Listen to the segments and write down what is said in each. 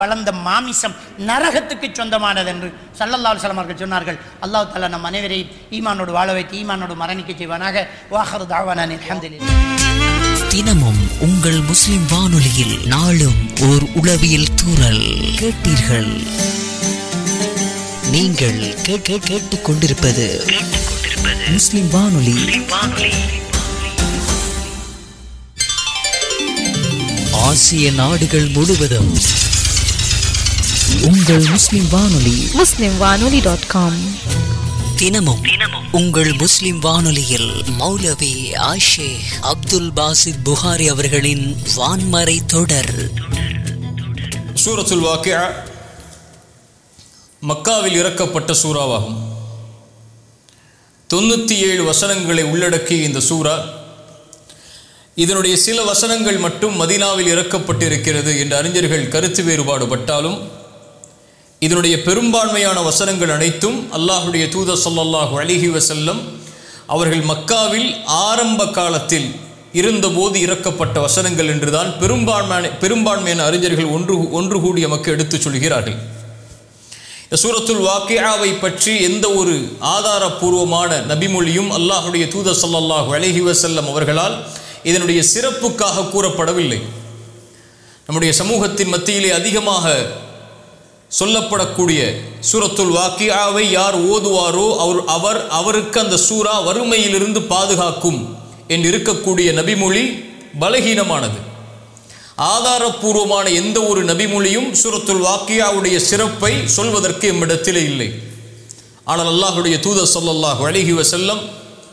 வளர்ந்த மாமிசம் நரகத்துக்கு சொந்தமானது என்று சல்லல்லாஹு அலைஹி வஸல்லம் அவர்கள் சொன்னார்கள் அல்லாஹ் தஆலா நம் அனைவரையும் ஈமானோடு வாழ வைத்து ஈமானோடு மரணிக்க செய்வானாக வாஹர் தாவானா அல்ஹம்துலில்லாஹ் தினமும் உங்கள் முஸ்லிம் வானொலியில் நாளும் ஓர் உளவியல் தூறல் கேட்டீர்கள் நீங்கள் கேட்க கேட்டுக் கொண்டிருப்பது முஸ்லிம் வானொலி ஆசிய நாடுகள் முழுவதும் உங்கள் முஸ்லிம் வானொலி muslimwanoli.com தினமும் உங்கள் முஸ்லிம் வானொலியில் மௌலவி ஆஷேக் அப்துல் பாசித் புகாரி அவர்களின் வான்மறை தொடர் சூரத்துல் வாக்கியா மக்காவில் இறக்கப்பட்ட சூறாவாகும் தொண்ணூற்றி ஏழு வசனங்களை உள்ளடக்கிய இந்த சூரா இதனுடைய சில வசனங்கள் மட்டும் மதீனாவில் இறக்கப்பட்டிருக்கிறது என்று அறிஞர்கள் கருத்து வேறுபாடுபட்டாலும் இதனுடைய பெரும்பான்மையான வசனங்கள் அனைத்தும் அல்லாஹுடைய தூதர் ஸல்லல்லாஹு அலைஹி வஸல்லம் அவர்கள் மக்காவில் ஆரம்ப காலத்தில் இருந்தபோது இறக்கப்பட்ட வசனங்கள் என்றுதான் பெரும்பான்மையான பெரும்பான்மையான அறிஞர்கள் ஒன்று ஒன்று கூடி நமக்கு எடுத்துச் சொல்கிறார்கள் இந்த சூரத்துல் வாக்கியாவை பற்றி எந்த ஒரு ஆதாரபூர்வமான நபிமொழியும் அல்லாஹுடைய தூதர் ஸல்லல்லாஹு அலைஹி வஸல்லம் அவர்களால் இதனுடைய சிறப்புக்காக கூறப்படவில்லை நம்முடைய சமூகத்தின் மத்தியிலே அதிகமாக சொல்லப்படக்கூடிய சூரத்துல் வாக்கியாவை யார் ஓதுவாரோ அவர் அவர் அவருக்கு அந்த சூரா வறுமையிலிருந்து பாதுகாக்கும் என்று இருக்கக்கூடிய நபிமொழி பலகீனமானது ஆதாரபூர்வமான எந்த ஒரு நபிமொழியும் சூரத்துல் வாக்கியாவுடைய சிறப்பை சொல்வதற்கு எம்மிடத்திலே இல்லை ஆனால் அல்லாஹுடைய தூதர் ஸல்லல்லாஹு அலைஹி வஸல்லம்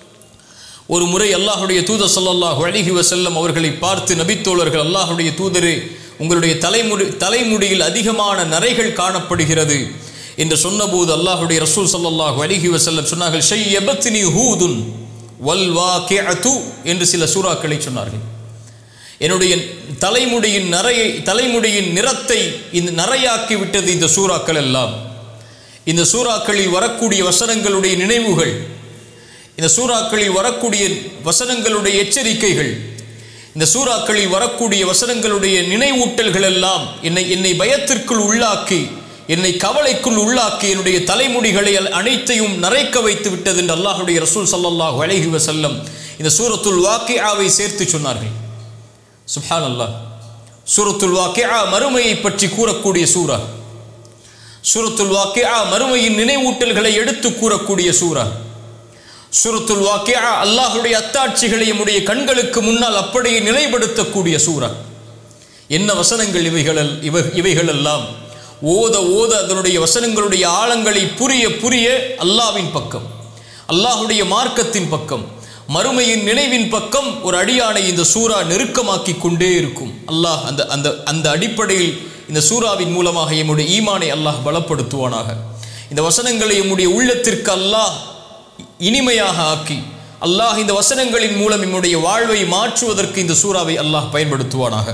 ஒரு முறை அல்லாஹுடைய தூதர் ஸல்லல்லாஹு அலைஹி வஸல்லம் அவர்களை பார்த்து நபித்தோழர்கள் அல்லாஹுடைய தூதரே உங்களுடைய தலைமுடி தலைமுடியில் அதிகமான நரைகள் காணப்படுகிறது என்று சொன்னபோது அல்லாஹுடைய ரசூல் ஸல்லல்லாஹு அலைஹி வஸல்லம் சொன்னார்கள் ஷையபத்னி ஹூதுன் வல் வாக்கிஅது என்று சில சூறாக்களை சொன்னார்கள் என்னுடைய தலைமுடியின் நரையை தலைமுடியின் நிறத்தை இந்த நரையாக்கி விட்டது இந்த சூறாக்கள் எல்லாம் இந்த சூறாக்களில் வரக்கூடிய வசனங்களுடைய நினைவுகள் இந்த சூறாக்களில் வரக்கூடிய வசனங்களுடைய எச்சரிக்கைகள் இந்த சூறாக்களில் வரக்கூடிய வசனங்களுடைய நினைவூட்டல்கள் எல்லாம் என்னை என்னை பயத்திற்குள் உள்ளாக்கி என்னை கவலைக்குள் உள்ளாக்கி என்னுடைய தலைமுடிகளை அல்- அனைத்தையும் நரைக்க வைத்து விட்டது என்று அல்லாஹுடைய ரசூல் ஸல்லல்லாஹு அலைஹி வஸல்லம் இந்த சூரத்துல் வாக்கியாவை சேர்த்து சொன்னார்கள் சுப்ஹான் அல்லாஹ் சூரத்துல் வாக்கியா மறுமையை பற்றி கூறக்கூடிய சூரா சூரத்துல் வாக்கியா மறுமையின் நினைவூட்டல்களை எடுத்து கூறக்கூடிய சூரா சூரத்துல் வாக்கியா அல்லாஹுடைய அத்தாட்சிகளை நம்முடைய கண்களுக்கு முன்னால் அப்படியே நிலைப்படுத்தக்கூடிய சூரா என்ன வசனங்கள் இவைகள் இவ இவைகளெல்லாம் ஓத ஓத அதனுடைய வசனங்களுடைய ஆழங்களை புரிய புரிய அல்லாவின் பக்கம் அல்லாஹுடைய மார்க்கத்தின் பக்கம் மறுமையின் நினைவின் பக்கம் ஒரு அடியானை இந்த சூரா நெருக்கமாக்கி கொண்டே இருக்கும் அல்லாஹ் அந்த அந்த அந்த அடிப்படையில் இந்த சூறாவின் மூலமாக எம்முடைய ஈமானை அல்லாஹ் பலப்படுத்துவானாக இந்த வசனங்களை எம்முடைய உள்ளத்திற்கு அல்லாஹ் இனிமையாக ஆக்கி அல்லாஹ் இந்த வசனங்களின் மூலம் நம்முடைய வாழ்வை மாற்றுவதற்கு இந்த சூறாவை அல்லாஹ் பயன்படுத்துவானாக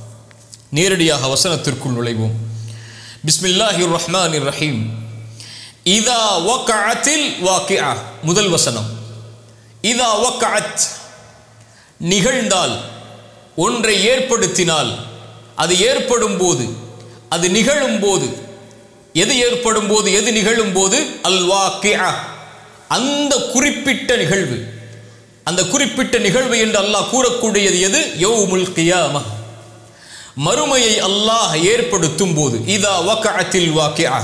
நேரடியாக வசனத்திற்குள் நுழைவோம் பிஸ்மில்லாஹிர் ரஹ்மானிர் ரஹீம் இதா வக்கஅத்தில் வாக்கியா முதல் வசனம் இதா வக்கஅத் நிகழ்ந்தால் ஒன்றை ஏற்படுத்தினால் அது ஏற்படும் போது அது நிகழும் போது எது ஏற்படும் போது எது நிகழும் போது அல் வாக்கியா அந்த குறிப்பிட்ட நிகழ்வு அந்த குறிப்பிட்ட நிகழ்வு என்று அல்லாஹ் கூறக்கூடியது எது யௌமுல் கியாமா மறுமையை அல்லாஹ் ஏற்படுத்தும் போது இதா வக்கஅத்தில் வாக்கியா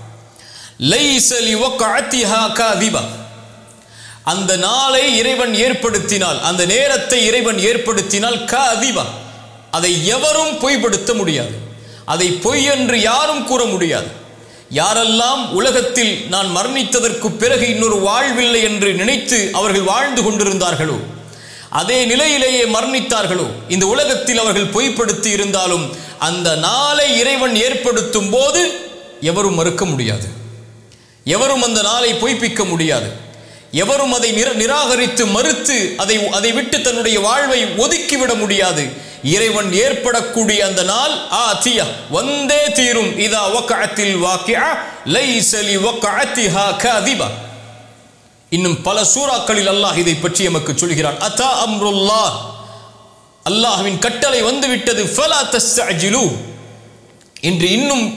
லைஸ லிவக்கஅத்திஹா காதிபா அந்த நாளை இறைவன் ஏற்படுத்தினால் அந்த நேரத்தை இறைவன் ஏற்படுத்தினால் காதிபா அதை எவரும் பொய்ப்படுத்த முடியாது அதை பொய் என்று யாரும் கூற முடியாது யாரெல்லாம் உலகத்தில் நான் மரணித்ததற்கு பிறகு இன்னொரு வாழ்வில்லை என்று நினைத்து அவர்கள் வாழ்ந்து கொண்டிருந்தார்களோ அதே நிலையிலேயே மரணித்தார்களோ இந்த உலகத்தில் அவர்கள் பொய்ப்படுத்தி இருந்தாலும் அந்த நாளை இறைவன் ஏற்படுத்தும் போது எவரும் மறுக்க முடியாது எவரும் அந்த நாளை பொய்ப்பிக்க முடியாது எவரும் அதை நிர நிராகரித்து மறுத்து அதை அதை விட்டு தன்னுடைய வாழ்வை ஒதுக்கிவிட முடியாது இறைவன் ஏற்படக்கூடிய அந்த நாள் ஆ தியா வந்தே தீரும் இதா வக்கஅத்தில் வாக்கியா லைஸ லி வக்கஅத்திஹா காதிபா இன்னும் பல சூறாக்களில் அல்லாஹ் இதை பற்றி எமக்கு சொல்கிறான் அத்தா அம்ருல்லாஹ் அல்லாஹ்வின் கட்டளை வந்துவிட்டது ஃபலா தஸ்தஅஜிலு இன்று இன்னும்